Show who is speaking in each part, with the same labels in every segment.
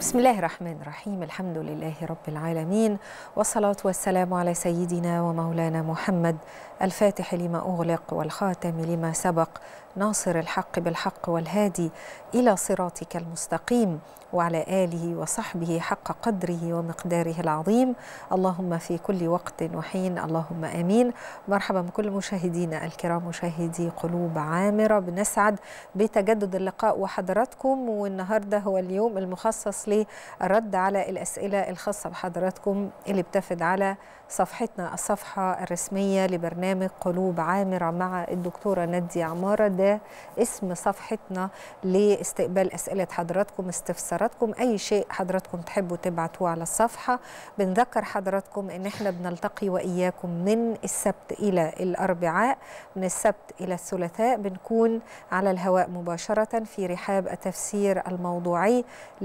Speaker 1: بسم الله الرحمن الرحيم الحمد لله رب العالمين والصلاة والسلام على سيدنا ومولانا محمد الفاتح لما أغلق والخاتم لما سبق ناصر الحق بالحق والهادي إلى صراطك المستقيم وعلى آله وصحبه حق قدره ومقداره العظيم اللهم في كل وقت وحين اللهم آمين مرحبا بكل مشاهدينا الكرام مشاهدي قلوب عامرة بنسعد بتجدد اللقاء وحضراتكم والنهاردة هو اليوم المخصص للرد على الأسئلة الخاصة بحضراتكم اللي بتفد على صفحتنا الصفحة الرسمية لبرنامج قلوب عامرة مع الدكتورة نادية عمارة ده اسم صفحتنا لاستقبال أسئلة حضراتكم استفساراتكم أي شيء حضراتكم تحبوا تبعتوه على الصفحة بنذكر حضراتكم إن إحنا بنلتقي وإياكم من السبت إلى الأربعاء من السبت إلى الثلاثاء بنكون على الهواء مباشرة في رحاب التفسير الموضوعي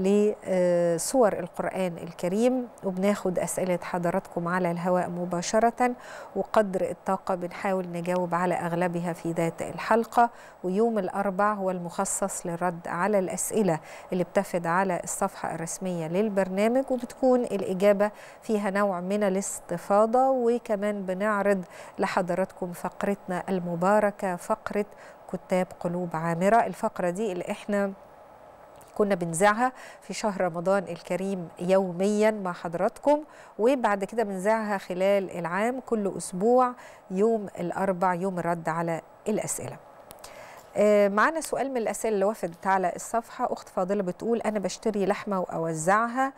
Speaker 1: لصور القرآن الكريم وبناخد أسئلة حضراتكم على الهواء مباشرة وقدر الطاقة بنحاول نجاوب على أغلبها في ذات الحلقة ويوم الأربع هو المخصص للرد على الأسئلة اللي بتفد على الصفحة الرسمية للبرنامج وبتكون الإجابة فيها نوع من الاستفاضة وكمان بنعرض لحضراتكم فقرتنا المباركة فقرة كتاب قلوب عامرة الفقرة دي اللي احنا كنا بنذاعها في شهر رمضان الكريم يوميا مع حضراتكم وبعد كده بنذاعها خلال العام كل أسبوع يوم الأربع يوم الرد على الأسئلة معانا سؤال من الأسئلة اللي وفدت على الصفحة أخت فاضلة بتقول أنا بشتري لحمة وأوزعها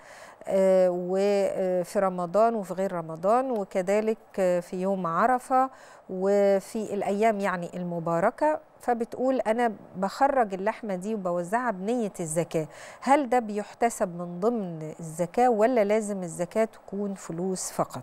Speaker 1: وفي رمضان وفي غير رمضان وكذلك في يوم عرفة وفي الأيام يعني المباركة فبتقول أنا بخرج اللحمة دي وبوزعها بنية الزكاة هل ده بيحتسب من ضمن الزكاة ولا لازم الزكاة تكون فلوس فقط؟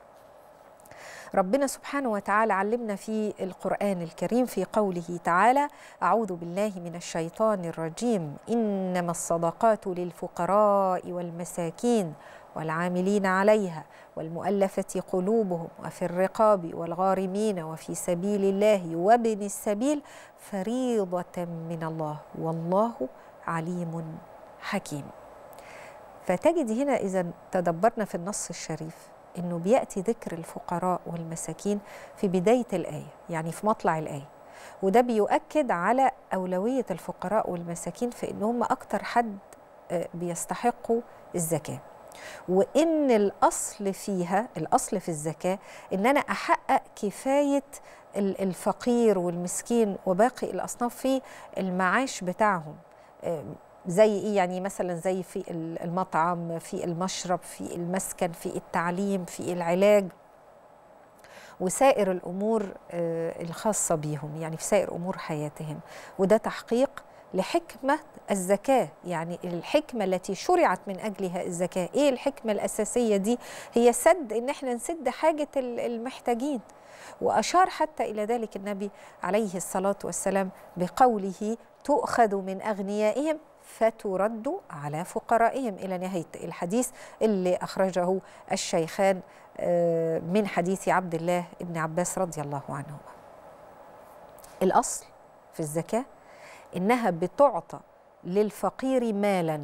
Speaker 1: ربنا سبحانه وتعالى علمنا في القرآن الكريم في قوله تعالى أعوذ بالله من الشيطان الرجيم إنما الصدقات للفقراء والمساكين والعاملين عليها والمؤلفة قلوبهم وفي الرقاب والغارمين وفي سبيل الله وابن السبيل فريضة من الله والله عليم حكيم فتجد هنا إذا تدبرنا في النص الشريف انه بياتي ذكر الفقراء والمساكين في بدايه الايه يعني في مطلع الايه وده بيؤكد على اولويه الفقراء والمساكين في ان هم اكتر حد بيستحقوا الزكاه وان الاصل فيها الاصل في الزكاه ان انا احقق كفايه الفقير والمسكين وباقي الاصناف في المعاش بتاعهم زي ايه يعني مثلا زي في المطعم في المشرب في المسكن في التعليم في العلاج وسائر الامور الخاصه بيهم يعني في سائر امور حياتهم وده تحقيق لحكمه الزكاه يعني الحكمه التي شرعت من اجلها الزكاه ايه الحكمه الاساسيه دي هي سد ان احنا نسد حاجه المحتاجين واشار حتى الى ذلك النبي عليه الصلاه والسلام بقوله تؤخذ من اغنيائهم فترد على فقرائهم إلى نهاية الحديث اللي أخرجه الشيخان من حديث عبد الله بن عباس رضي الله عنهما الأصل في الزكاة إنها بتعطى للفقير مالا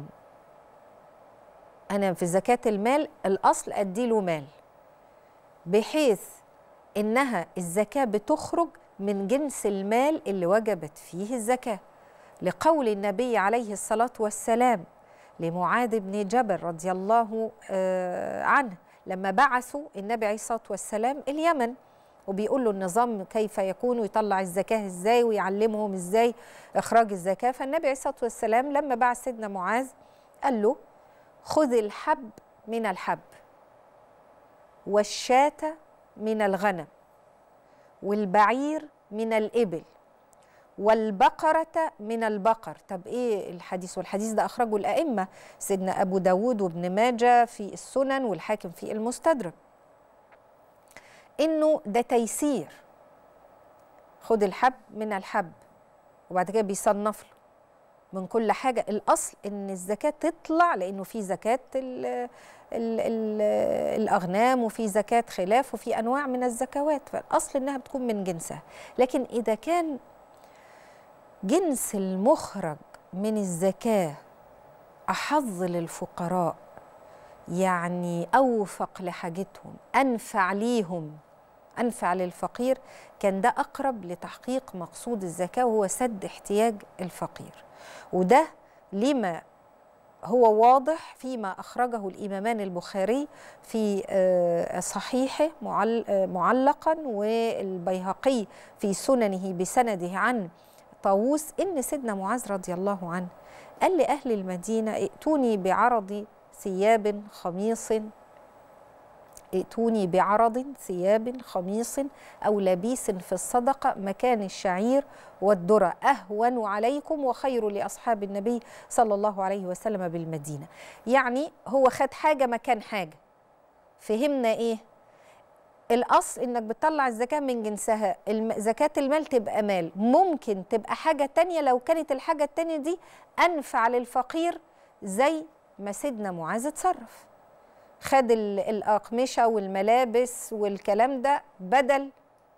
Speaker 1: أنا في زكاة المال الأصل أديله مال بحيث إنها الزكاة بتخرج من جنس المال اللي وجبت فيه الزكاه لقول النبي عليه الصلاة والسلام لمعاذ بن جبل رضي الله عنه لما بعثوا النبي عليه الصلاة والسلام اليمن وبيقول له النظام كيف يكون ويطلع الزكاة ازاي ويعلمهم ازاي اخراج الزكاة فالنبي عليه الصلاة والسلام لما بعث سيدنا معاذ قال له خذ الحب من الحب والشاة من الغنم والبعير من الإبل والبقرة من البقر طب إيه الحديث والحديث ده أخرجه الأئمة سيدنا أبو داود وابن ماجة في السنن والحاكم في المستدرك إنه ده تيسير خد الحب من الحب وبعد كده بيصنف له من كل حاجة الأصل إن الزكاة تطلع لأنه في زكاة ال ال ال الأغنام وفي زكاة خلاف وفي أنواع من الزكوات فالأصل إنها بتكون من جنسها لكن إذا كان جنس المخرج من الزكاة أحظ للفقراء يعني أوفق لحاجتهم أنفع ليهم أنفع للفقير كان ده أقرب لتحقيق مقصود الزكاة وهو سد احتياج الفقير وده لما هو واضح فيما أخرجه الإمامان البخاري في صحيحه معلقا والبيهقي في سننه بسنده عن طاووس إن سيدنا معاذ رضي الله عنه قال لأهل المدينة ائتوني بعرض ثياب خميص ائتوني بعرض ثياب خميص أو لبيس في الصدقة مكان الشعير والذرة أهون عليكم وخير لأصحاب النبي صلى الله عليه وسلم بالمدينة يعني هو خد حاجة مكان حاجة فهمنا إيه؟ الأصل إنك بتطلع الزكاة من جنسها زكاة المال تبقى مال ممكن تبقى حاجة تانية لو كانت الحاجة التانية دي أنفع للفقير زي ما سيدنا معاذ اتصرف خد الأقمشة والملابس والكلام ده بدل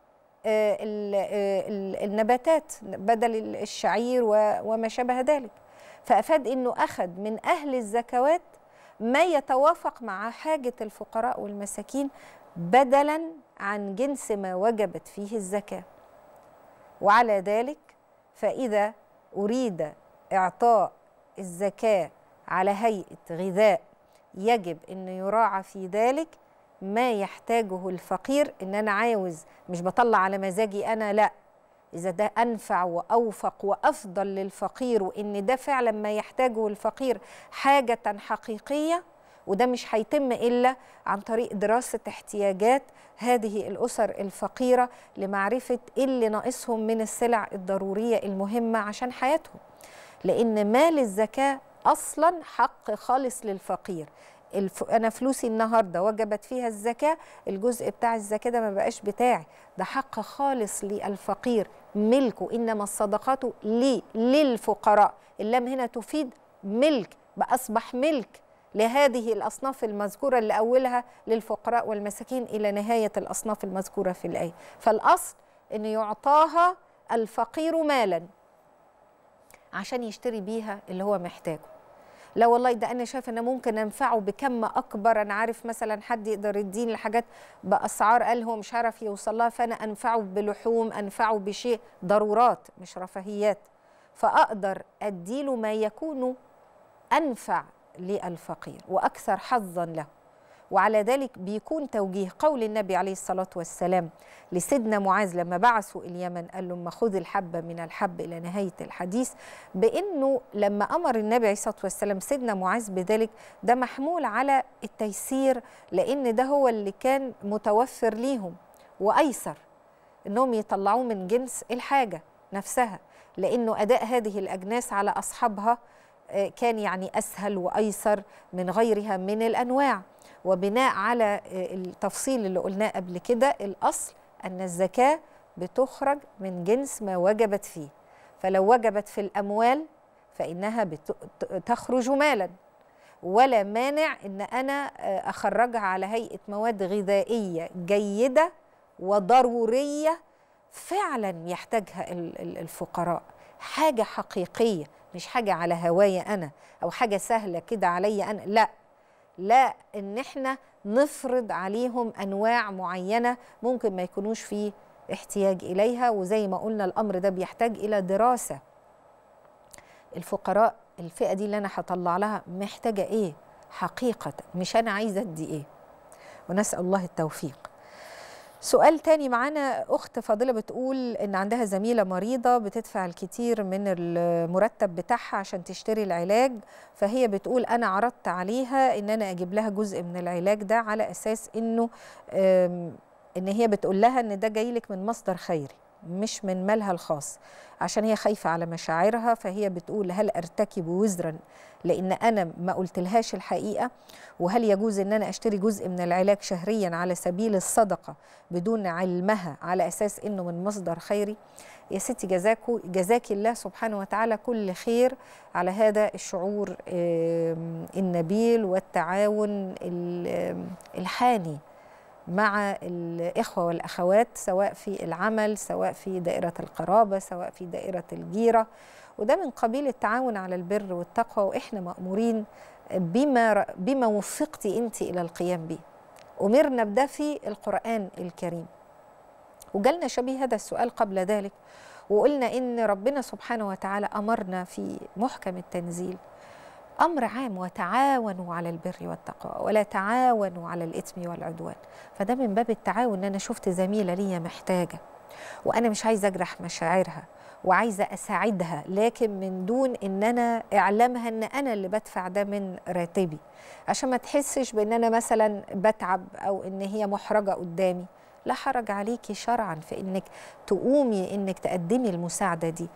Speaker 1: النباتات بدل الشعير وما شابه ذلك فأفاد أنه أخذ من أهل الزكوات ما يتوافق مع حاجة الفقراء والمساكين بدلا عن جنس ما وجبت فيه الزكاة وعلى ذلك فإذا أريد إعطاء الزكاة على هيئة غذاء يجب أن يراعى في ذلك ما يحتاجه الفقير إن أنا عاوز مش بطلع على مزاجي أنا لا إذا ده أنفع وأوفق وأفضل للفقير وإن ده فعلا ما يحتاجه الفقير حاجة حقيقية وده مش هيتم إلا عن طريق دراسة احتياجات هذه الأسر الفقيرة لمعرفة إيه اللي ناقصهم من السلع الضرورية المهمة عشان حياتهم لأن مال الزكاة اصلا حق خالص للفقير الف... انا فلوسي النهارده وجبت فيها الزكاه الجزء بتاع الزكاه ده ما بقاش بتاعي ده حق خالص للفقير ملكه انما الصدقات لي للفقراء اللام هنا تفيد ملك باصبح ملك لهذه الاصناف المذكوره اللي اولها للفقراء والمساكين الى نهايه الاصناف المذكوره في الايه فالاصل ان يعطاها الفقير مالا عشان يشتري بيها اللي هو محتاجه لا والله ده انا شايف ان ممكن انفعه بكم اكبر انا عارف مثلا حد يقدر يديني الحاجات باسعار قال هو مش عارف يوصل لها فانا انفعه بلحوم انفعه بشيء ضرورات مش رفاهيات فاقدر اديله ما يكون انفع للفقير واكثر حظا له وعلى ذلك بيكون توجيه قول النبي عليه الصلاة والسلام لسيدنا معاذ لما بعثوا اليمن قال له ما خذ الحبة من الحب إلى نهاية الحديث بأنه لما أمر النبي عليه الصلاة والسلام سيدنا معاذ بذلك ده محمول على التيسير لأن ده هو اللي كان متوفر ليهم وأيسر أنهم يطلعوه من جنس الحاجة نفسها لأنه أداء هذه الأجناس على أصحابها كان يعني أسهل وأيسر من غيرها من الأنواع وبناء على التفصيل اللي قلناه قبل كده الأصل أن الزكاة بتخرج من جنس ما وجبت فيه فلو وجبت في الأموال فإنها تخرج مالا ولا مانع أن أنا أخرجها على هيئة مواد غذائية جيدة وضرورية فعلا يحتاجها الفقراء حاجة حقيقية مش حاجة على هوايا أنا أو حاجة سهلة كده عليا أنا لا لا ان احنا نفرض عليهم انواع معينه ممكن ما يكونوش في احتياج اليها وزي ما قلنا الامر ده بيحتاج الى دراسه الفقراء الفئه دي اللي انا هطلع لها محتاجه ايه حقيقه مش انا عايزه ادي ايه ونسال الله التوفيق سؤال تاني معانا أخت فاضلة بتقول إن عندها زميلة مريضة بتدفع الكتير من المرتب بتاعها عشان تشتري العلاج فهي بتقول أنا عرضت عليها إن أنا أجيب لها جزء من العلاج ده على أساس إنه إن هي بتقول لها إن ده جاي لك من مصدر خيري مش من مالها الخاص عشان هي خايفة على مشاعرها فهي بتقول هل أرتكب وزرا لأن أنا ما قلتلهاش الحقيقة وهل يجوز أن أنا أشتري جزء من العلاج شهريا على سبيل الصدقة بدون علمها على أساس أنه من مصدر خيري يا ستي جزاكو جزاك الله سبحانه وتعالى كل خير على هذا الشعور النبيل والتعاون الحاني مع الإخوة والأخوات سواء في العمل سواء في دائرة القرابة سواء في دائرة الجيرة وده من قبيل التعاون على البر والتقوى وإحنا مأمورين بما, بما وفقتي أنت إلى القيام به أمرنا بده في القرآن الكريم وجالنا شبيه هذا السؤال قبل ذلك وقلنا إن ربنا سبحانه وتعالى أمرنا في محكم التنزيل أمر عام وتعاونوا على البر والتقوى ولا تعاونوا على الإثم والعدوان فده من باب التعاون إن أنا شفت زميلة ليا محتاجة وأنا مش عايزة أجرح مشاعرها وعايزة أساعدها لكن من دون إن أنا إعلامها إن أنا اللي بدفع ده من راتبي عشان ما تحسش بإن أنا مثلا بتعب أو إن هي محرجة قدامي لا حرج عليكي شرعا في إنك تقومي إنك تقدمي المساعدة دي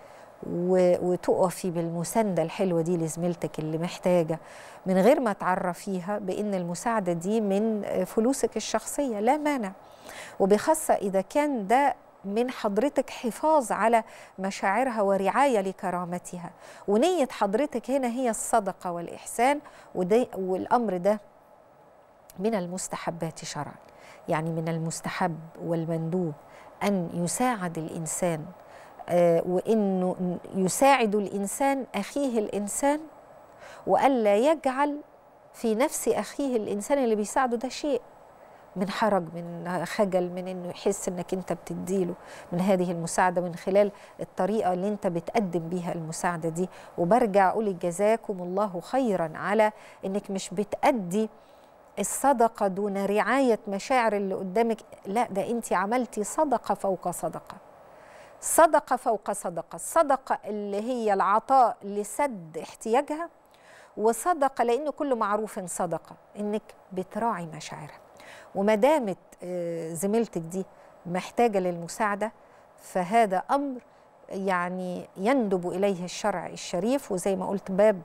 Speaker 1: وتقفي بالمساندة الحلوة دي لزميلتك اللي محتاجة من غير ما تعرفيها بأن المساعدة دي من فلوسك الشخصية لا مانع وبخاصة إذا كان ده من حضرتك حفاظ على مشاعرها ورعاية لكرامتها ونية حضرتك هنا هي الصدقة والإحسان والأمر ده من المستحبات شرعا يعني من المستحب والمندوب أن يساعد الإنسان آه وانه يساعد الانسان اخيه الانسان والا يجعل في نفس اخيه الانسان اللي بيساعده ده شيء من حرج من خجل من انه يحس انك انت بتديله من هذه المساعده من خلال الطريقه اللي انت بتقدم بيها المساعده دي وبرجع اقول جزاكم الله خيرا على انك مش بتأدي الصدقه دون رعايه مشاعر اللي قدامك لا ده انت عملتي صدقه فوق صدقه صدقة فوق صدقة الصدقة اللي هي العطاء لسد احتياجها وصدقة لأن كل معروف صدقة إنك بتراعي مشاعرها وما دامت زميلتك دي محتاجة للمساعدة فهذا أمر يعني يندب إليه الشرع الشريف وزي ما قلت باب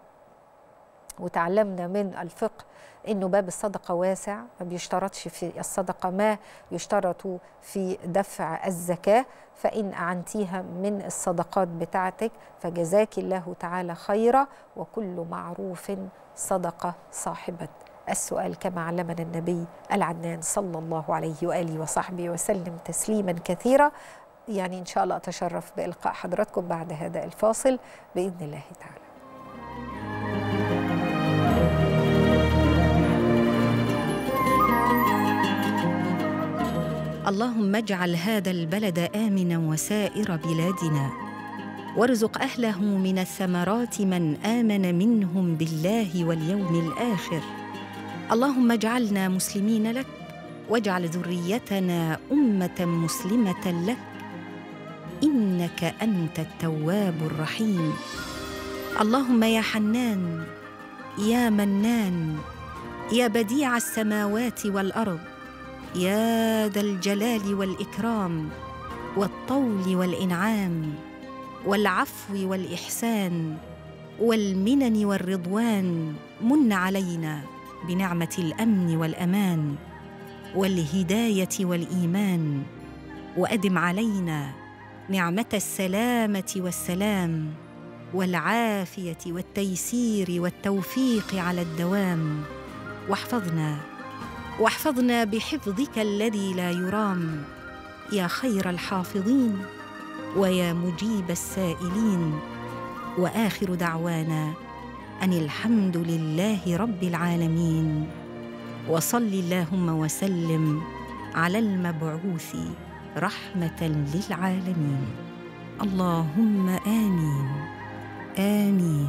Speaker 1: وتعلمنا من الفقه انه باب الصدقه واسع ما بيشترطش في الصدقه ما يشترط في دفع الزكاه فان اعنتيها من الصدقات بتاعتك فجزاك الله تعالى خيرا وكل معروف صدقه صاحبه السؤال كما علمنا النبي العدنان صلى الله عليه واله وصحبه وسلم تسليما كثيرا يعني ان شاء الله اتشرف بالقاء حضراتكم بعد هذا الفاصل باذن الله تعالى
Speaker 2: اللهم اجعل هذا البلد امنا وسائر بلادنا وارزق اهله من الثمرات من امن منهم بالله واليوم الاخر اللهم اجعلنا مسلمين لك واجعل ذريتنا امه مسلمه لك انك انت التواب الرحيم اللهم يا حنان يا منان يا بديع السماوات والارض يا ذا الجلال والاكرام والطول والانعام والعفو والاحسان والمنن والرضوان من علينا بنعمه الامن والامان والهدايه والايمان وادم علينا نعمه السلامه والسلام والعافيه والتيسير والتوفيق على الدوام واحفظنا واحفظنا بحفظك الذي لا يرام يا خير الحافظين ويا مجيب السائلين واخر دعوانا ان الحمد لله رب العالمين وصل اللهم وسلم على المبعوث رحمه للعالمين اللهم امين امين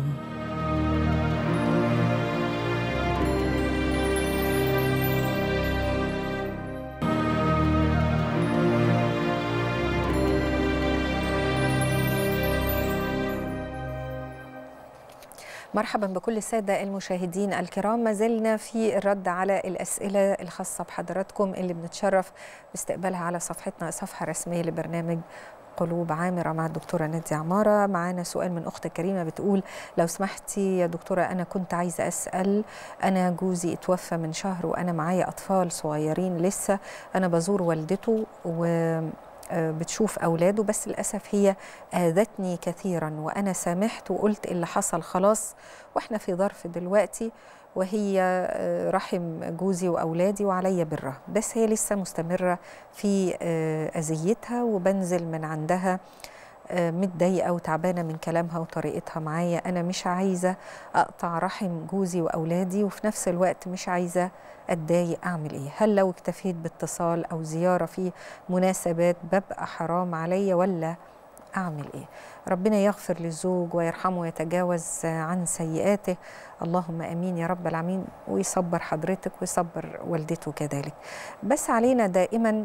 Speaker 1: مرحبا بكل الساده المشاهدين الكرام ما زلنا في الرد على الاسئله الخاصه بحضراتكم اللي بنتشرف باستقبالها على صفحتنا صفحه رسميه لبرنامج قلوب عامره مع الدكتوره ناديه عماره معانا سؤال من اخت كريمه بتقول لو سمحتي يا دكتوره انا كنت عايزه اسال انا جوزي اتوفى من شهر وانا معايا اطفال صغيرين لسه انا بزور والدته و بتشوف أولاده بس للأسف هي آذتني كثيرا وأنا سامحت وقلت اللي حصل خلاص وإحنا في ظرف دلوقتي وهي آه، رحم جوزي واولادي وعليا برها بس هي لسه مستمره في آه، اذيتها وبنزل من عندها آه، متضايقه وتعبانه من كلامها وطريقتها معايا انا مش عايزه اقطع رحم جوزي واولادي وفي نفس الوقت مش عايزه اتضايق اعمل ايه هل لو اكتفيت باتصال او زياره في مناسبات ببقى حرام عليا ولا اعمل ايه ربنا يغفر للزوج ويرحمه ويتجاوز عن سيئاته اللهم امين يا رب العالمين ويصبر حضرتك ويصبر والدته كذلك بس علينا دائما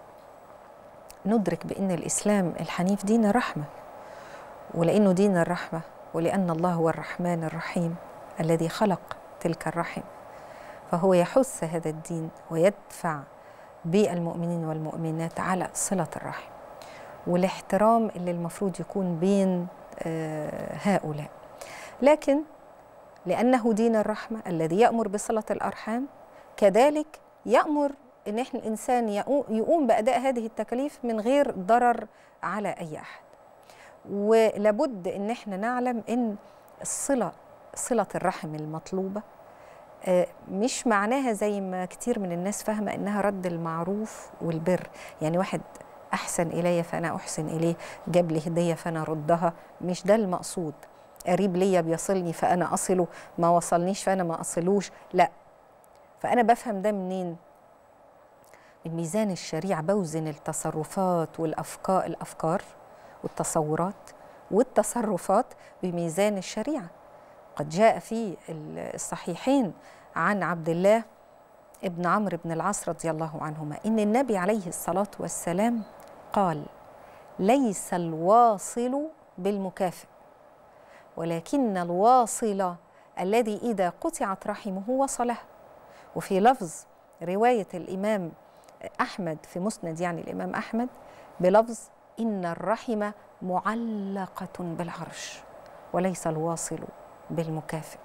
Speaker 1: ندرك بان الاسلام الحنيف دين الرحمه ولانه دين الرحمه ولان الله هو الرحمن الرحيم الذي خلق تلك الرحم فهو يحث هذا الدين ويدفع بالمؤمنين والمؤمنات على صله الرحم والاحترام اللي المفروض يكون بين آه، هؤلاء لكن لأنه دين الرحمة الذي يأمر بصلة الأرحام كذلك يأمر إن إحنا الإنسان يقو- يقوم بأداء هذه التكاليف من غير ضرر على أي أحد ولابد إن إحنا نعلم إن الصلة صلة الرحم المطلوبة آه، مش معناها زي ما كتير من الناس فاهمة إنها رد المعروف والبر يعني واحد أحسن إلي فأنا أحسن إليه جاب لي هدية فأنا أردها مش ده المقصود قريب ليا بيصلني فأنا أصله ما وصلنيش فأنا ما أصلوش لا فأنا بفهم ده منين من ميزان الشريعة بوزن التصرفات والأفكار الأفكار والتصورات والتصرفات بميزان الشريعة قد جاء في الصحيحين عن عبد الله ابن عمرو بن العاص رضي الله عنهما ان النبي عليه الصلاه والسلام قال ليس الواصل بالمكافئ ولكن الواصل الذي اذا قطعت رحمه وصله وفي لفظ روايه الامام احمد في مسند يعني الامام احمد بلفظ ان الرحم معلقه بالعرش وليس الواصل بالمكافئ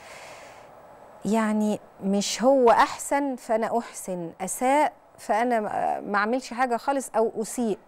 Speaker 1: يعني مش هو احسن فانا احسن اساء فانا ما اعملش حاجه خالص او اسيء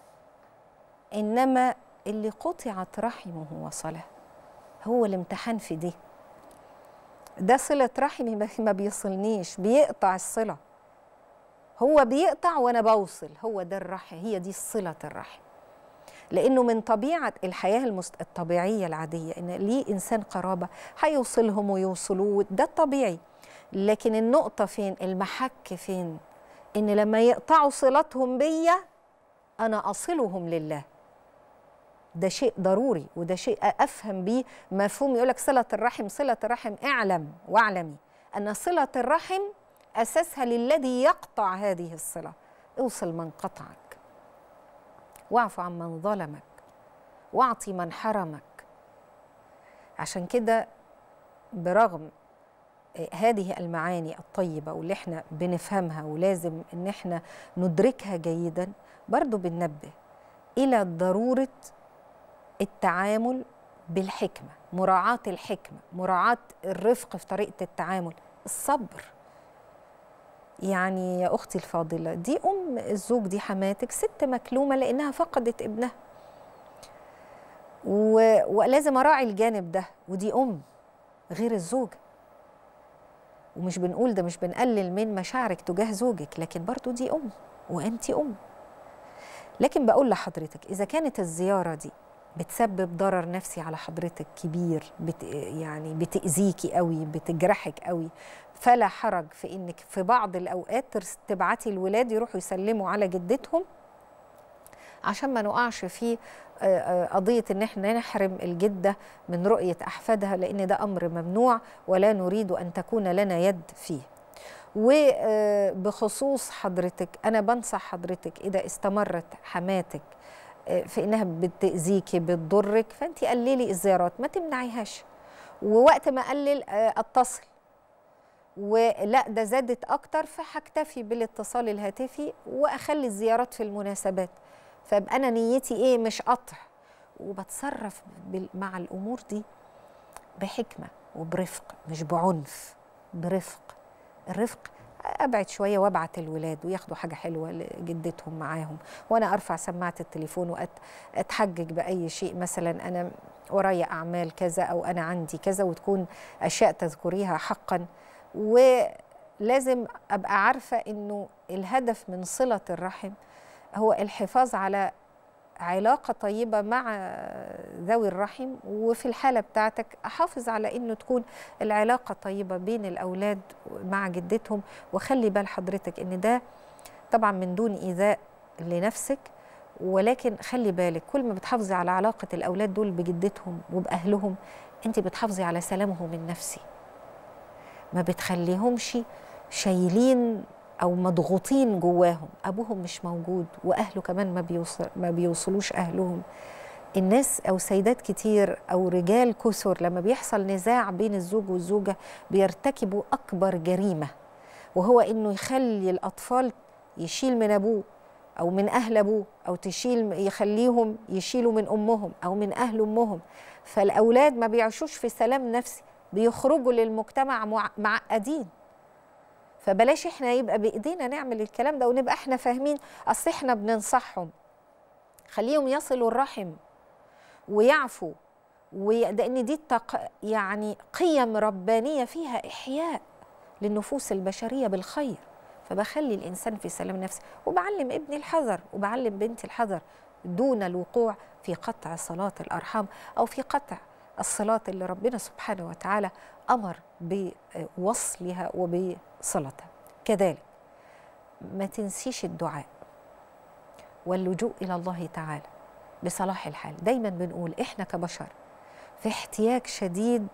Speaker 1: انما اللي قطعت رحمه وصله هو الامتحان في دي ده صله رحمي ما بيصلنيش بيقطع الصله هو بيقطع وانا بوصل هو ده الرحم هي دي صله الرحم لانه من طبيعه الحياه المست... الطبيعيه العاديه ان ليه انسان قرابه هيوصلهم ويوصلوه ده الطبيعي لكن النقطه فين المحك فين ان لما يقطعوا صلتهم بيا انا اصلهم لله ده شيء ضروري وده شيء افهم بيه مفهوم يقول لك صله الرحم صله الرحم اعلم واعلمي ان صله الرحم اساسها للذي يقطع هذه الصله اوصل من قطعك واعف عن من ظلمك واعطي من حرمك عشان كده برغم هذه المعاني الطيبة واللي احنا بنفهمها ولازم ان احنا ندركها جيدا برضو بننبه إلى ضرورة التعامل بالحكمة مراعاة الحكمة مراعاة الرفق في طريقة التعامل الصبر يعني يا اختي الفاضله دي ام الزوج دي حماتك ست مكلومه لانها فقدت ابنها و... ولازم اراعي الجانب ده ودي ام غير الزوجه ومش بنقول ده مش بنقلل من مشاعرك تجاه زوجك لكن برضو دي ام وانت ام لكن بقول لحضرتك اذا كانت الزياره دي بتسبب ضرر نفسي على حضرتك كبير بت يعني بتأذيكي قوي بتجرحك قوي فلا حرج في انك في بعض الاوقات تبعتي الولاد يروحوا يسلموا على جدتهم عشان ما نقعش في قضية ان احنا نحرم الجدة من رؤية احفادها لان ده امر ممنوع ولا نريد ان تكون لنا يد فيه وبخصوص حضرتك انا بنصح حضرتك اذا استمرت حماتك في انها بتاذيكي بتضرك فانت قللي الزيارات ما تمنعيهاش ووقت ما اقلل اتصل ولا ده زادت اكتر فهكتفي بالاتصال الهاتفي واخلي الزيارات في المناسبات فابقى انا نيتي ايه مش قطع وبتصرف مع الامور دي بحكمه وبرفق مش بعنف برفق الرفق ابعد شويه وابعت الولاد وياخدوا حاجه حلوه لجدتهم معاهم وانا ارفع سماعه التليفون واتحجج باي شيء مثلا انا ورايا اعمال كذا او انا عندي كذا وتكون اشياء تذكريها حقا ولازم ابقى عارفه انه الهدف من صله الرحم هو الحفاظ على علاقه طيبه مع ذوي الرحم وفي الحاله بتاعتك احافظ على انه تكون العلاقه طيبه بين الاولاد مع جدتهم وخلي بال حضرتك ان ده طبعا من دون ايذاء لنفسك ولكن خلي بالك كل ما بتحافظي على علاقه الاولاد دول بجدتهم وباهلهم انت بتحافظي على سلامهم النفسي ما بتخليهمش شايلين او مضغوطين جواهم ابوهم مش موجود واهله كمان ما بيوصل ما بيوصلوش اهلهم الناس او سيدات كتير او رجال كثر لما بيحصل نزاع بين الزوج والزوجه بيرتكبوا اكبر جريمه وهو انه يخلي الاطفال يشيل من ابوه او من اهل ابوه او تشيل يخليهم يشيلوا من امهم او من اهل امهم فالاولاد ما بيعيشوش في سلام نفسي بيخرجوا للمجتمع معقدين فبلاش احنا يبقى بايدينا نعمل الكلام ده ونبقى احنا فاهمين اصل احنا بننصحهم خليهم يصلوا الرحم ويعفوا لان دي التق... يعني قيم ربانيه فيها احياء للنفوس البشريه بالخير فبخلي الانسان في سلام نفسي وبعلم ابني الحذر وبعلم بنتي الحذر دون الوقوع في قطع صلاه الارحام او في قطع الصلات اللي ربنا سبحانه وتعالى امر بوصلها وبصلتها كذلك ما تنسيش الدعاء واللجوء الى الله تعالى بصلاح الحال دايما بنقول احنا كبشر في احتياج شديد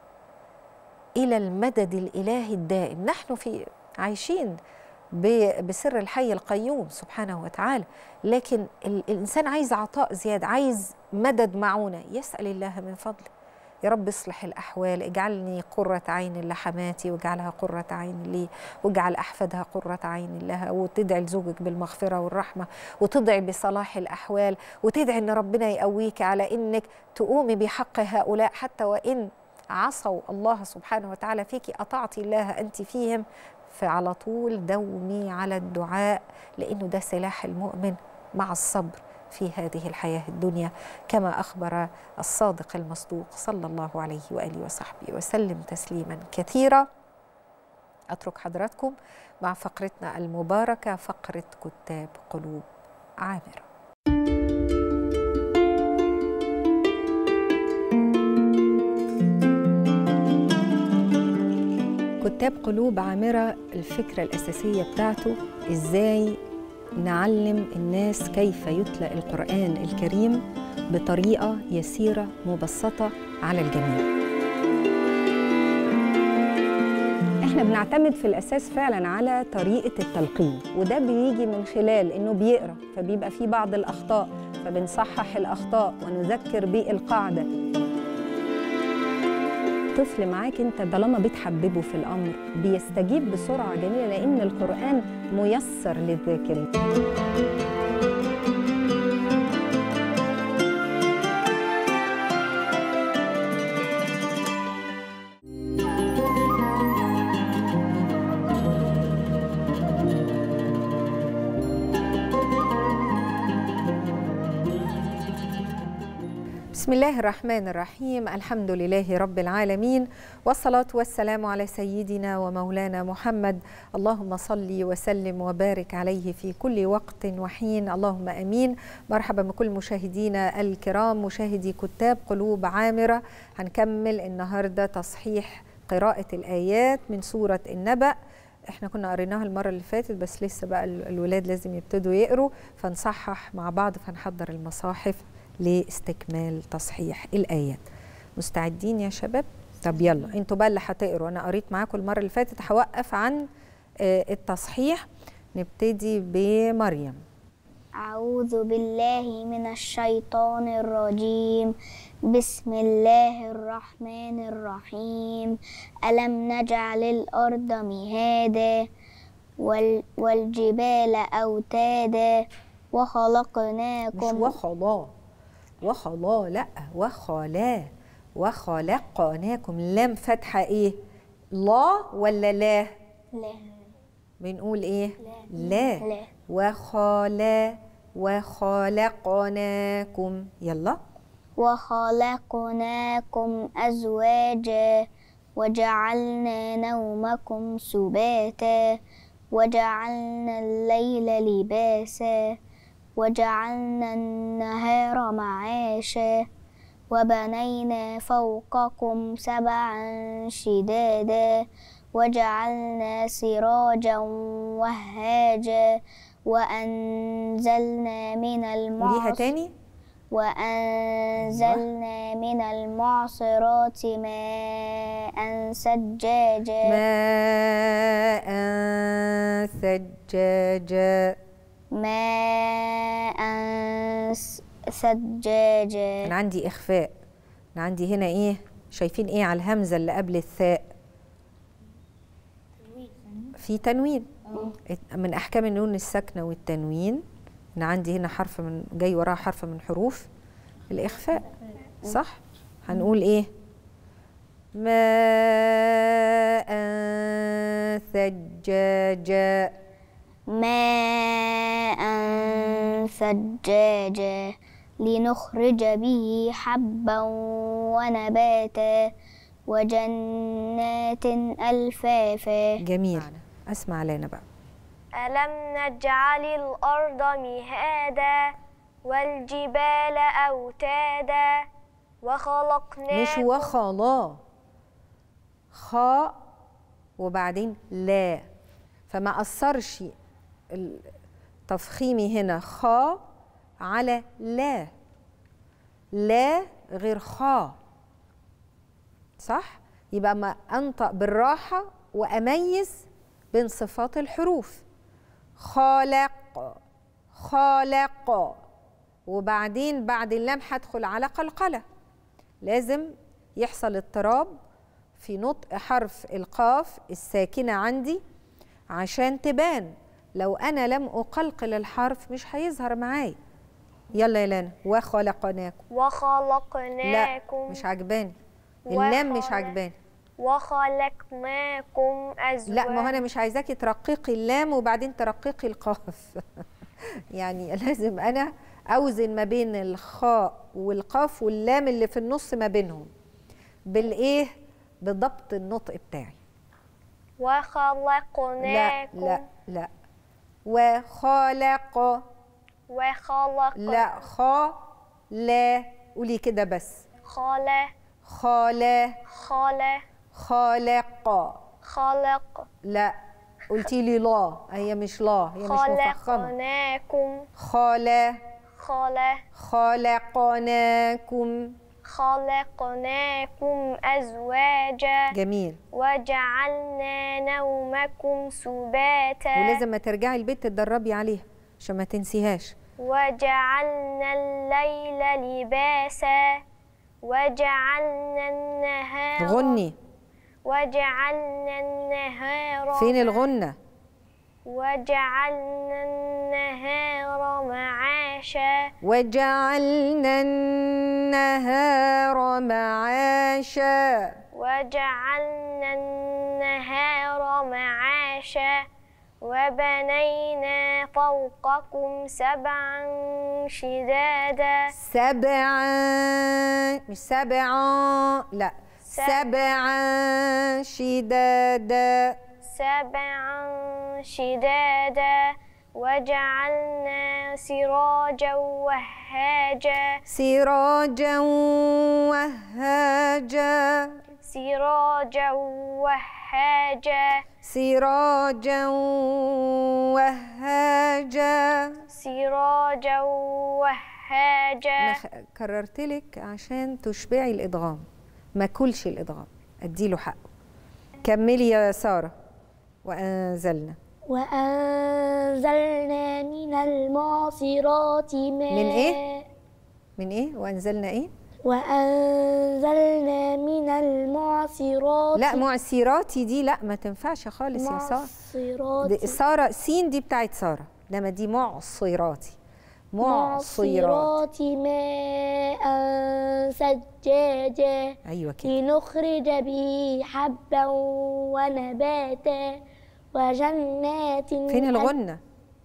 Speaker 1: الى المدد الالهي الدائم نحن في عايشين بسر الحي القيوم سبحانه وتعالى لكن الانسان عايز عطاء زياده عايز مدد معونه يسال الله من فضله يا رب اصلح الاحوال اجعلني قره عين لحماتي واجعلها قره عين لي واجعل احفادها قره عين لها وتدعي لزوجك بالمغفره والرحمه وتدعي بصلاح الاحوال وتدعي ان ربنا يقويك على انك تقومي بحق هؤلاء حتى وان عصوا الله سبحانه وتعالى فيك اطعتي الله انت فيهم فعلى طول دومي على الدعاء لانه ده سلاح المؤمن مع الصبر في هذه الحياه الدنيا كما اخبر الصادق المصدوق صلى الله عليه واله وصحبه وسلم تسليما كثيرا اترك حضراتكم مع فقرتنا المباركه فقره كتاب قلوب عامره كتاب قلوب عامرة الفكرة الأساسية بتاعته إزاي نعلم الناس كيف يتلى القرآن الكريم بطريقة يسيرة مبسطة على الجميع احنا بنعتمد في الاساس فعلا على طريقه التلقين وده بيجي من خلال انه بيقرا فبيبقى فيه بعض الاخطاء فبنصحح الاخطاء ونذكر بالقاعده طفل معاك انت طالما بتحببه في الامر بيستجيب بسرعه جميله لان القران ميسر للذاكرين بسم الله الرحمن الرحيم الحمد لله رب العالمين والصلاة والسلام على سيدنا ومولانا محمد اللهم صل وسلم وبارك عليه في كل وقت وحين اللهم أمين مرحبا بكل مشاهدينا الكرام مشاهدي كتاب قلوب عامرة هنكمل النهاردة تصحيح قراءة الآيات من سورة النبأ احنا كنا قريناها المرة اللي فاتت بس لسه بقى الولاد لازم يبتدوا يقروا فنصحح مع بعض فنحضر المصاحف لاستكمال تصحيح الآيات مستعدين يا شباب؟ طب يلا انتوا بقى اللي هتقروا انا قريت معاكم المرة اللي فاتت هوقف عن التصحيح نبتدي بمريم
Speaker 3: أعوذ بالله من الشيطان الرجيم بسم الله الرحمن الرحيم ألم نجعل الأرض مهادا وال والجبال أوتادا وخلقناكم
Speaker 1: مش وخلا وخلا لا وخلا وخلقناكم لام فتحة ايه لا ولا لا
Speaker 3: لا
Speaker 1: بنقول ايه لا
Speaker 3: لا.
Speaker 1: وخلا وخلقناكم يلا
Speaker 3: وخلقناكم أزواجا وجعلنا نومكم سباتا وجعلنا الليل لباسا وجعلنا النهار معاشا وبنينا فوقكم سبعا شدادا وجعلنا سراجا وهاجا وأنزلنا من
Speaker 1: قوليها
Speaker 3: المعصر
Speaker 1: تاني
Speaker 3: وأنزلنا من المعصرات ماء سجاجا
Speaker 1: ماء ثجاجا
Speaker 3: ماء س- سجاجا
Speaker 1: انا عندي اخفاء انا عندي هنا ايه شايفين ايه على الهمزه اللي قبل الثاء في تنوين من احكام النون الساكنه والتنوين انا عندي هنا حرف من جاي وراه حرف من حروف الاخفاء صح هنقول ايه ماء ثجاجا
Speaker 3: ماء ثجاجا لنخرج به حبا ونباتا وجنات ألفافا
Speaker 1: جميل اسمع لنا بقى
Speaker 4: ألم نجعل الأرض مهادا والجبال أوتادا وخلقناكم
Speaker 1: مش وخلا خاء وبعدين لا فما أثرش تفخيمي هنا خاء على لا لا غير خاء صح يبقى ما أنطق بالراحة وأميز بين صفات الحروف خالق خالق وبعدين بعد اللام هدخل على قلقلة لازم يحصل اضطراب في نطق حرف القاف الساكنة عندي عشان تبان لو أنا لم أقلقل الحرف مش هيظهر معايا يلا يا لانا وخلقناكم لا
Speaker 4: وخلقناكم
Speaker 1: مش عجباني اللام مش
Speaker 4: وخلق-
Speaker 1: عجباني
Speaker 4: وخلقناكم أزواجا
Speaker 1: لا ما هو انا مش عايزاكي ترققي اللام وبعدين ترققي القاف يعني لازم انا اوزن ما بين الخاء والقاف واللام اللي في النص ما بينهم بالايه بضبط النطق بتاعي لا
Speaker 4: وخلقناكم
Speaker 1: لا لا وخلق
Speaker 4: وخلق
Speaker 1: لا خا لا قولي كده بس
Speaker 4: خلق
Speaker 1: خالا
Speaker 4: خلق
Speaker 1: خالق
Speaker 4: خلق
Speaker 1: لا قلتي لي لا هي مش لا هي مش مفخمه
Speaker 4: خلقناكم
Speaker 1: خالا
Speaker 4: خلق
Speaker 1: خلقناكم
Speaker 4: خلقناكم أزواجا
Speaker 1: جميل
Speaker 4: وجعلنا نومكم سباتا
Speaker 1: ولازم ما ترجعي البيت تتدربي عليها عشان ما تنسيهاش
Speaker 4: وجعلنا الليل لباسا وجعلنا النهار
Speaker 1: غني
Speaker 4: وجعلنا النهار
Speaker 1: فين الغنة
Speaker 4: وجعلنا النهار معاشا
Speaker 1: وجعلنا النهار معاشا
Speaker 4: وجعلنا النهار معاشا وبنينا فوقكم سبعا شدادا
Speaker 1: سبعا مش سبعا لا سبعا شدادا
Speaker 4: سبعا شدادا وجعلنا سراجا وهاجا
Speaker 1: سراجا وهاجا
Speaker 4: سراجا وهاجا
Speaker 1: سراجا وهاجا
Speaker 4: سراجا
Speaker 1: انا
Speaker 4: وهاجا
Speaker 1: خ- كررت لك عشان تشبعي الادغام ما كلش الادغام اديله حقه كملي يا ساره وانزلنا
Speaker 5: وأنزلنا من المعصرات ماء
Speaker 1: من إيه؟ من ايه وانزلنا ايه
Speaker 5: وأنزلنا من المعصرات
Speaker 1: لا معسراتي دي لا ما تنفعش خالص يا ساره
Speaker 5: معصرات
Speaker 1: دي ساره سين دي بتاعت ساره انما دي معصراتي معصرات
Speaker 5: معصرات ماء سجاجا
Speaker 1: ايوه كده
Speaker 5: لنخرج به حبا ونباتا وجنات
Speaker 1: فين الغنة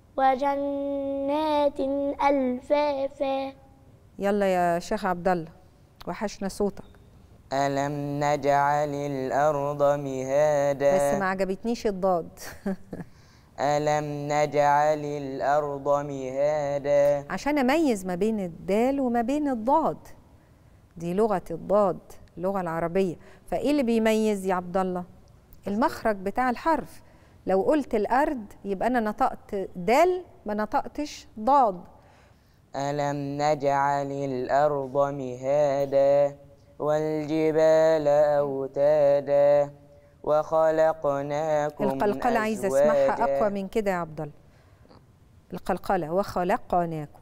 Speaker 5: وجنات ألفافا
Speaker 1: يلا يا شيخ عبد الله وحشنا صوتك
Speaker 6: ألم نجعل الأرض مهادا
Speaker 1: بس ما عجبتنيش الضاد
Speaker 6: ألم نجعل الأرض مهادا
Speaker 1: عشان اميز ما بين الدال وما بين الضاد دي لغه الضاد اللغه العربيه فايه اللي بيميز يا عبد الله المخرج بتاع الحرف لو قلت الارض يبقى انا نطقت دال ما نطقتش ضاد
Speaker 6: ألم نجعل الأرض مهادا والجبال أوتادا وخلقناكم
Speaker 1: القلقله عايزه
Speaker 6: أزواجا.
Speaker 1: اسمعها اقوى من كده يا عبد الله القلقله وخلقناكم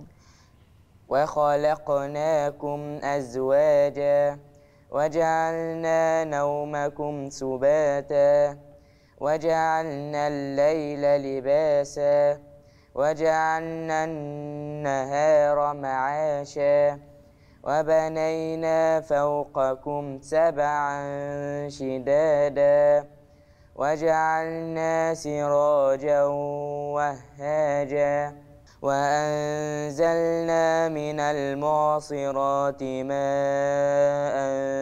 Speaker 6: وخلقناكم أزواجا وجعلنا نومكم سباتا وجعلنا الليل لباسا وجعلنا النهار معاشا وبنينا فوقكم سبعا شدادا وجعلنا سراجا وهاجا وأنزلنا من المعصرات ماء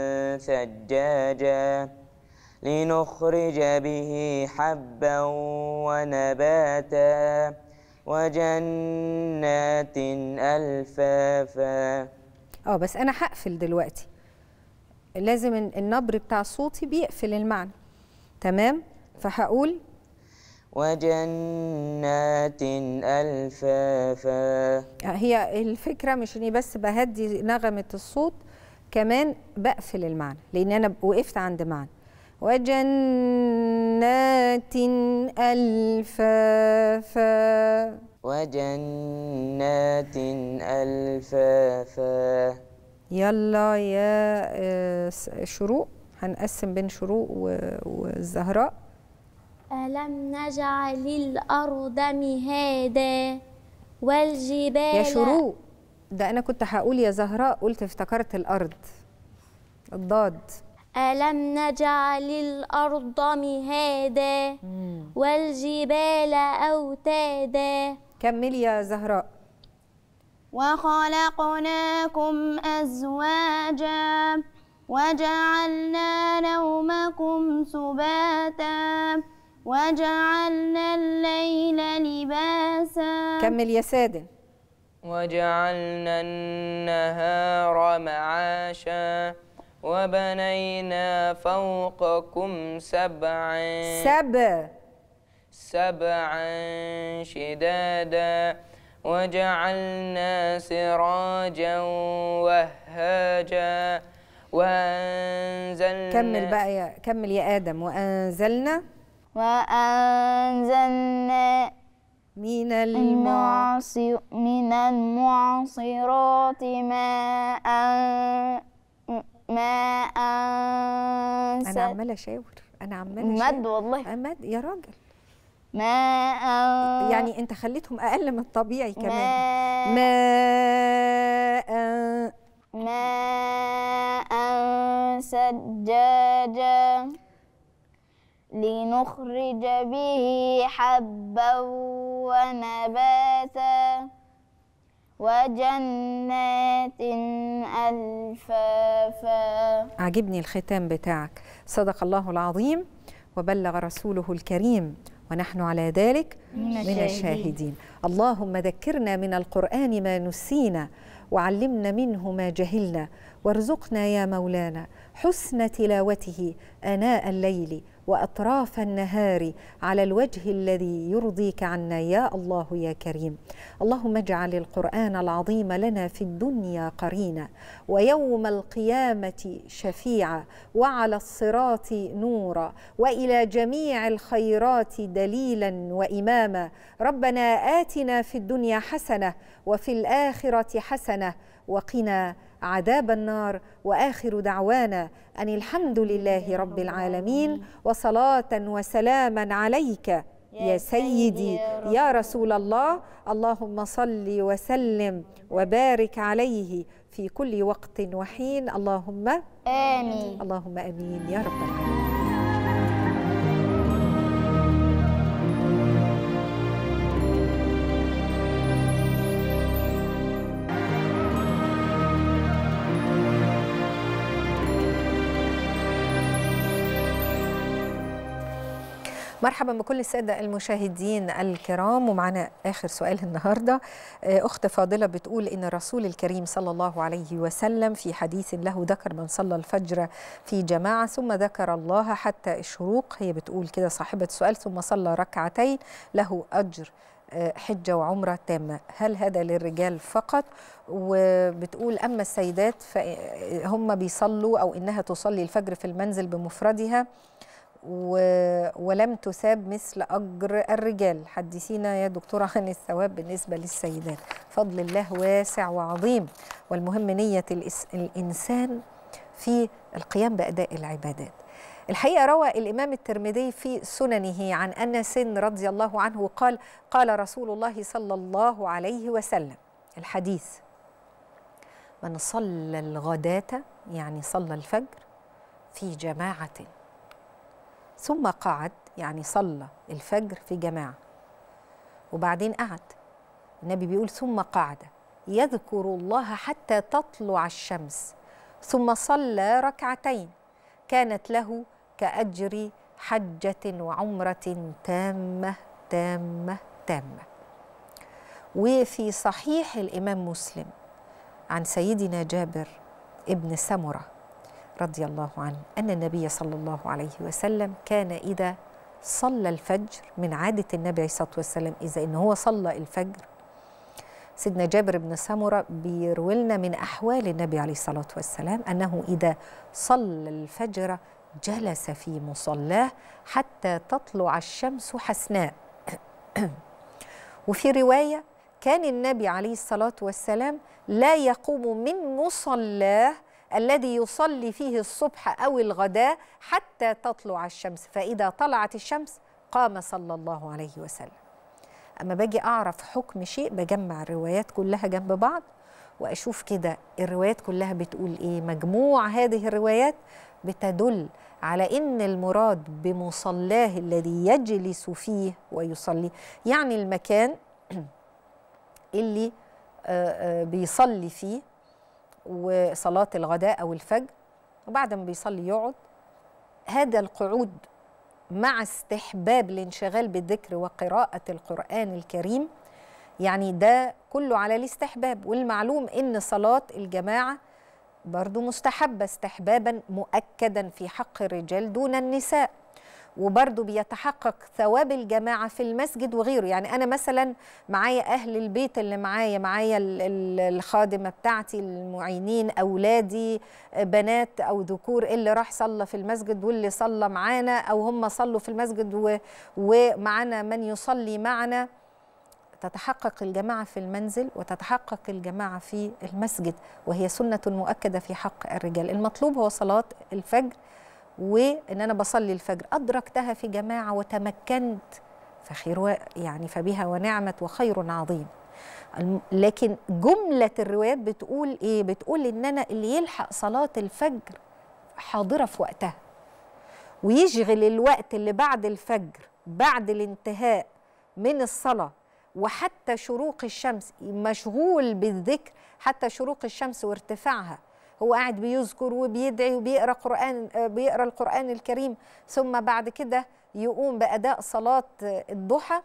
Speaker 6: ثجاجا لنخرج به حبا ونباتا وجنات ألفافا
Speaker 1: اه بس انا هقفل دلوقتي لازم ال- النبر بتاع صوتي بيقفل المعنى تمام فهقول
Speaker 6: وجنات ألفافا
Speaker 1: هي الفكره مش اني بس بهدي نغمه الصوت كمان بقفل المعنى لان انا وقفت عند معنى وجنات الفافا
Speaker 6: وجنات ألفافا
Speaker 1: يلا يا آه، س- شروق هنقسم بين شروق و- والزهراء
Speaker 5: ألم نجعل الأرض مهادا والجبال
Speaker 1: يا شروق ده انا كنت هقول يا زهراء قلت افتكرت الارض الضاد
Speaker 5: ألم نجعل الأرض مهادا والجبال أوتادا
Speaker 1: كملي يا زهراء
Speaker 3: وخلقناكم أزواجا وجعلنا نومكم سباتا وجعلنا الليل لباسا
Speaker 1: كمل يا سادن
Speaker 6: وجعلنا النهار معاشا وبنينا فوقكم سبعا
Speaker 1: سب
Speaker 6: سبعا شدادا وجعلنا سراجا وهاجا وأنزلنا
Speaker 1: كمل بقى يا كمل يا ادم وانزلنا
Speaker 3: وأنزلنا
Speaker 1: من الماء
Speaker 3: المعصر من المعصرات ماء ماء
Speaker 1: انا عماله اشاور انا عماله
Speaker 3: مد
Speaker 1: اشاور
Speaker 3: والله
Speaker 1: آه، مد يا راجل
Speaker 3: ماء
Speaker 1: يعني انت خليتهم اقل من الطبيعي كمان
Speaker 3: ماء
Speaker 1: ماء
Speaker 3: ماء سجاجا لنخرج به حبا ونباتا وجنات ألفافا
Speaker 1: عجبني الختام بتاعك صدق الله العظيم وبلغ رسوله الكريم ونحن على ذلك من الشاهدين اللهم ذكرنا من القرآن ما نسينا وعلمنا منه ما جهلنا وارزقنا يا مولانا حسن تلاوته آناء الليل وأطراف النهار على الوجه الذي يرضيك عنا يا الله يا كريم اللهم اجعل القرآن العظيم لنا في الدنيا قرينا ويوم القيامة شفيعا وعلى الصراط نورا وإلى جميع الخيرات دليلا وإماما ربنا آتنا في الدنيا حسنة وفي الآخرة حسنة وقنا عذاب النار واخر دعوانا ان الحمد لله رب العالمين وصلاه وسلاما عليك يا سيدي يا رسول الله اللهم صل وسلم وبارك عليه في كل وقت وحين اللهم
Speaker 3: آمين
Speaker 1: اللهم امين يا رب العالمين مرحبا بكل السادة المشاهدين الكرام ومعنا آخر سؤال النهاردة آه، أخت فاضلة بتقول إن الرسول الكريم صلى الله عليه وسلم في حديث له ذكر من صلى الفجر في جماعة ثم ذكر الله حتى الشروق هي بتقول كده صاحبة السؤال ثم صلى ركعتين له أجر آه، حجة وعمرة تامة هل هذا للرجال فقط وبتقول أما السيدات فهم بيصلوا أو إنها تصلي الفجر في المنزل بمفردها و... ولم تثاب مثل أجر الرجال حدثينا يا دكتورة عن الثواب بالنسبة للسيدات فضل الله واسع وعظيم والمهم نية الإس... الإنسان في القيام بأداء العبادات الحقيقة روى الإمام الترمذي في سننه عن أنس رضي الله عنه قال قال رسول الله صلى الله عليه وسلم الحديث من صلى الغداة يعني صلى الفجر في جماعة ثم قعد يعني صلى الفجر في جماعة وبعدين قعد النبي بيقول ثم قعد يذكر الله حتى تطلع الشمس ثم صلى ركعتين كانت له كأجر حجة وعمرة تامة تامة تامة وفي صحيح الإمام مسلم عن سيدنا جابر ابن سمره رضي الله عنه أن النبي صلى الله عليه وسلم كان إذا صلى الفجر من عادة النبي عليه الصلاة والسلام إذا إن هو صلى الفجر سيدنا جابر بن سمرة بيروي لنا من أحوال النبي عليه الصلاة والسلام أنه إذا صلى الفجر جلس في مصلاه حتى تطلع الشمس حسناء وفي رواية كان النبي عليه الصلاة والسلام لا يقوم من مصلاه الذي يصلي فيه الصبح أو الغداء حتى تطلع الشمس فإذا طلعت الشمس قام صلى الله عليه وسلم أما باجي أعرف حكم شيء بجمع الروايات كلها جنب بعض وأشوف كده الروايات كلها بتقول إيه مجموع هذه الروايات بتدل على إن المراد بمصلاه الذي يجلس فيه ويصلي يعني المكان اللي بيصلي فيه وصلاة الغداء أو الفجر وبعد ما بيصلي يقعد هذا القعود مع استحباب الانشغال بالذكر وقراءة القرآن الكريم يعني ده كله على الاستحباب والمعلوم إن صلاة الجماعة برضو مستحبة استحبابا مؤكدا في حق الرجال دون النساء وبرضه بيتحقق ثواب الجماعة في المسجد وغيره يعني أنا مثلا معايا أهل البيت اللي معايا معايا الخادمة بتاعتي المعينين أولادي بنات أو ذكور اللي راح صلى في المسجد واللي صلى معانا أو هم صلوا في المسجد و... ومعنا من يصلي معنا تتحقق الجماعة في المنزل وتتحقق الجماعة في المسجد وهي سنة مؤكدة في حق الرجال المطلوب هو صلاة الفجر وان انا بصلي الفجر ادركتها في جماعه وتمكنت فخير يعني فبها ونعمت وخير عظيم لكن جمله الروايات بتقول ايه بتقول ان انا اللي يلحق صلاه الفجر حاضره في وقتها ويشغل الوقت اللي بعد الفجر بعد الانتهاء من الصلاه وحتى شروق الشمس مشغول بالذكر حتى شروق الشمس وارتفاعها هو قاعد بيذكر وبيدعي وبيقرا قران بيقرا القران الكريم ثم بعد كده يقوم باداء صلاه الضحى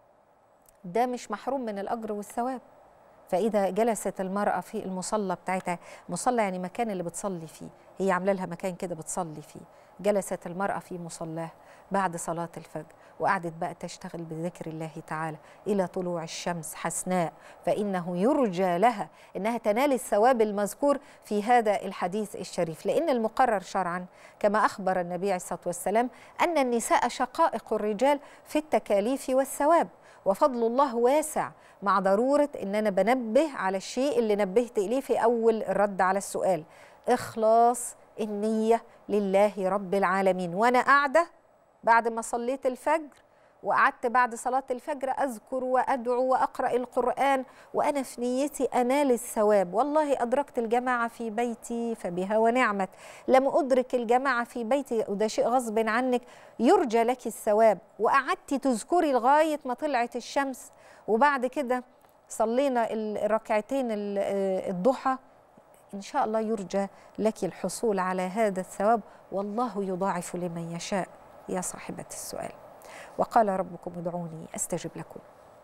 Speaker 1: ده مش محروم من الاجر والثواب فاذا جلست المراه في المصلى بتاعتها مصلى يعني مكان اللي بتصلي فيه هي عامله لها مكان كده بتصلي فيه جلست المراه في مصلاه بعد صلاه الفجر وقعدت بقى تشتغل بذكر الله تعالى إلى طلوع الشمس حسناء فإنه يرجى لها أنها تنال الثواب المذكور في هذا الحديث الشريف لأن المقرر شرعا كما أخبر النبي عليه الصلاة والسلام أن النساء شقائق الرجال في التكاليف والثواب وفضل الله واسع مع ضرورة أن أنا بنبه على الشيء اللي نبهت إليه في أول الرد على السؤال إخلاص النية لله رب العالمين وأنا قاعدة بعد ما صليت الفجر وقعدت بعد صلاة الفجر أذكر وأدعو وأقرأ القرآن وأنا في نيتي أنال الثواب والله أدركت الجماعة في بيتي فبها ونعمت لم أدرك الجماعة في بيتي وده شيء غصب عنك يرجى لك الثواب وقعدت تذكري لغاية ما طلعت الشمس وبعد كده صلينا الركعتين الضحى إن شاء الله يرجى لك الحصول على هذا الثواب والله يضاعف لمن يشاء يا صاحبة السؤال وقال ربكم ادعوني استجب لكم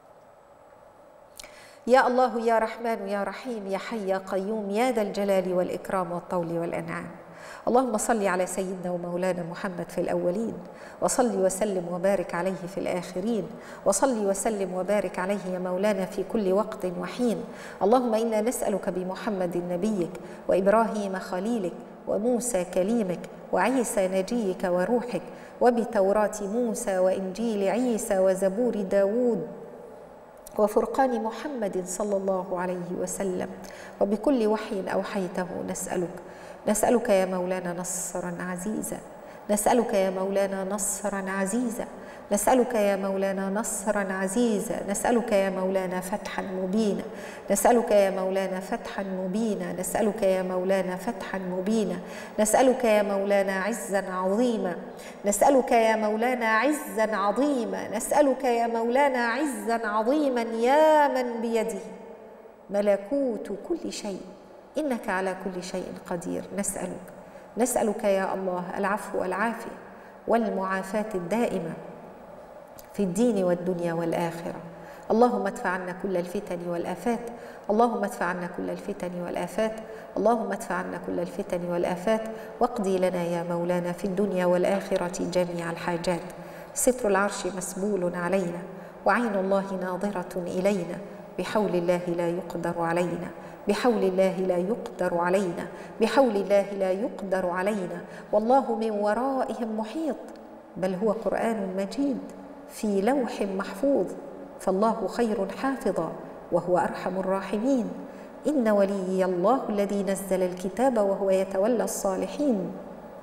Speaker 1: يا الله يا رحمن يا رحيم يا حي يا قيوم يا ذا الجلال والإكرام والطول والأنعام اللهم صل على سيدنا ومولانا محمد في الأولين وصل وسلم وبارك عليه في الآخرين وصل وسلم وبارك عليه يا مولانا في كل وقت وحين اللهم إنا نسألك بمحمد نبيك وإبراهيم خليلك وموسى كليمك وعيسى نجيك وروحك وبتوراة موسى وإنجيل عيسى وزبور داود وفرقان محمد صلى الله عليه وسلم وبكل وحي أوحيته نسألك نسألك يا مولانا نصرا عزيزا نسألك يا مولانا نصرا عزيزا نسألك يا مولانا نصرا عزيزا نسألك يا مولانا فتحا مبينا نسألك يا مولانا فتحا مبينا نسألك يا مولانا فتحا مبينا نسألك يا مولانا عزا عظيما نسألك يا مولانا عزا عظيما نسألك يا مولانا عزا عظيما يا من بيده ملكوت كل شيء إنك على كل شيء قدير نسألك نسألك يا الله العفو والعافية والمعافاة الدائمة في الدين والدنيا والآخرة اللهم ادفع عنا كل الفتن والآفات اللهم ادفع عنا كل الفتن والآفات اللهم ادفع عنا كل الفتن والآفات واقضي لنا يا مولانا في الدنيا والآخرة جميع الحاجات ستر العرش مسبول علينا وعين الله ناظرة إلينا بحول الله لا يقدر علينا بحول الله لا يقدر علينا بحول الله لا يقدر علينا والله من ورائهم محيط بل هو قرآن مجيد في لوح محفوظ فالله خير حافظا وهو ارحم الراحمين ان وليي الله الذي نزل الكتاب وهو يتولى الصالحين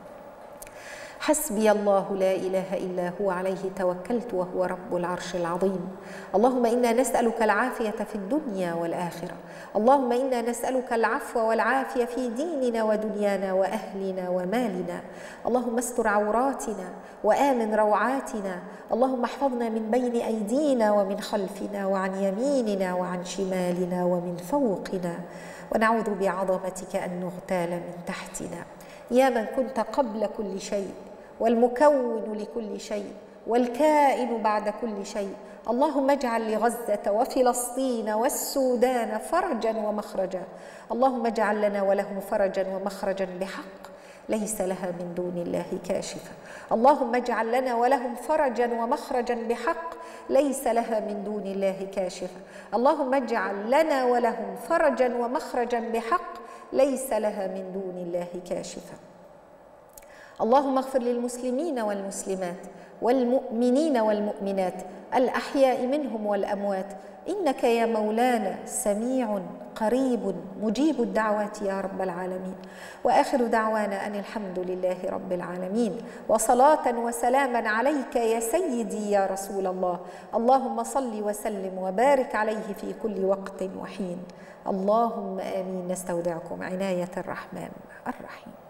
Speaker 1: حسبي الله لا اله الا هو عليه توكلت وهو رب العرش العظيم اللهم انا نسالك العافيه في الدنيا والاخره اللهم انا نسالك العفو والعافيه في ديننا ودنيانا واهلنا ومالنا اللهم استر عوراتنا وامن روعاتنا اللهم احفظنا من بين ايدينا ومن خلفنا وعن يميننا وعن شمالنا ومن فوقنا ونعوذ بعظمتك ان نغتال من تحتنا يا من كنت قبل كل شيء والمكون لكل شيء والكائن بعد كل شيء اللهم اجعل لغزه وفلسطين والسودان فرجا ومخرجا اللهم اجعل لنا ولهم فرجا ومخرجا بحق ليس لها من دون الله كاشفه اللهم اجعل لنا ولهم فرجا ومخرجا بحق ليس لها من دون الله كاشفه اللهم اجعل لنا ولهم فرجا ومخرجا بحق ليس لها من دون الله كاشفه اللهم اغفر للمسلمين والمسلمات والمؤمنين والمؤمنات الاحياء منهم والاموات انك يا مولانا سميع قريب مجيب الدعوات يا رب العالمين واخر دعوانا ان الحمد لله رب العالمين وصلاه وسلاما عليك يا سيدي يا رسول الله اللهم صل وسلم وبارك عليه في كل وقت وحين اللهم امين نستودعكم عنايه الرحمن الرحيم